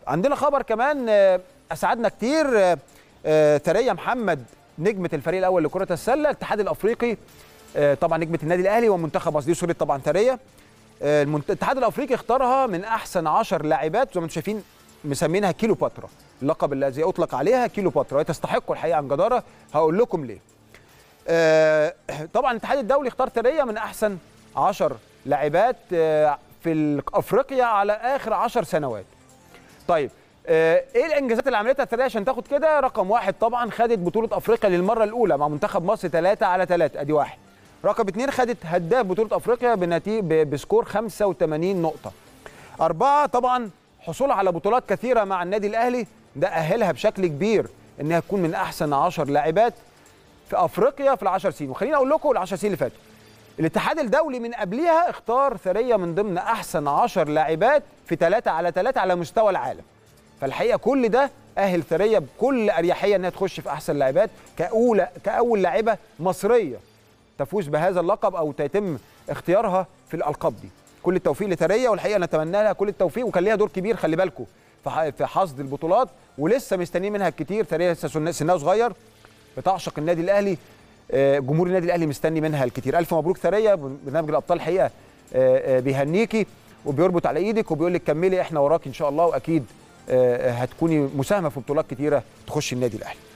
عندنا خبر كمان آه، اسعدنا كتير آه، آه، ثريا محمد نجمه الفريق الاول لكره السله الاتحاد الافريقي آه، طبعا نجمه النادي الاهلي ومنتخب مصر دي صوره طبعا ثريا آه، المنت- الاتحاد الافريقي اختارها من احسن 10 لاعبات زي ما انتم شايفين مسمينها كيلو باترا اللقب الذي اطلق عليها كيلو باترا وهي تستحق الحقيقه عن جداره هقول لكم ليه آه، طبعا الاتحاد الدولي اختار ثريا من احسن 10 لاعبات آه، في ال- افريقيا على اخر 10 سنوات طيب آه، ايه الانجازات اللي عملتها الثريا عشان تاخد كده رقم واحد طبعا خدت بطوله افريقيا للمره الاولى مع منتخب مصر 3 على 3 ادي واحد رقم اثنين خدت هداف بطوله افريقيا بنتيجه بسكور 85 نقطه أربعة طبعا حصولها على بطولات كثيرة مع النادي الأهلي ده أهلها بشكل كبير إنها تكون من أحسن عشر لاعبات في أفريقيا في العشر سنين وخليني أقول لكم العشر سنين اللي فاتوا الاتحاد الدولي من قبلها اختار ثريا من ضمن أحسن عشر لاعبات في ثلاثة على ثلاثة على مستوى العالم فالحقيقة كل ده أهل ثريا بكل أريحية إنها تخش في أحسن لاعبات كأولى كأول لاعبة مصرية تفوز بهذا اللقب او تتم اختيارها في الالقاب دي كل التوفيق لثريا والحقيقه نتمنى لها كل التوفيق وكان ليها دور كبير خلي بالكم في ح- في حصد البطولات ولسه مستنيين منها الكتير ثريا لسه سن- سنها صغير بتعشق النادي الاهلي آه، جمهور النادي الاهلي مستني منها الكتير الف مبروك ثريا برنامج الابطال الحقيقه آه، آه، بيهنيكي وبيربط على ايدك وبيقول لك كملي احنا وراك ان شاء الله واكيد آه، آه، هتكوني مساهمه في بطولات كتيره تخش النادي الاهلي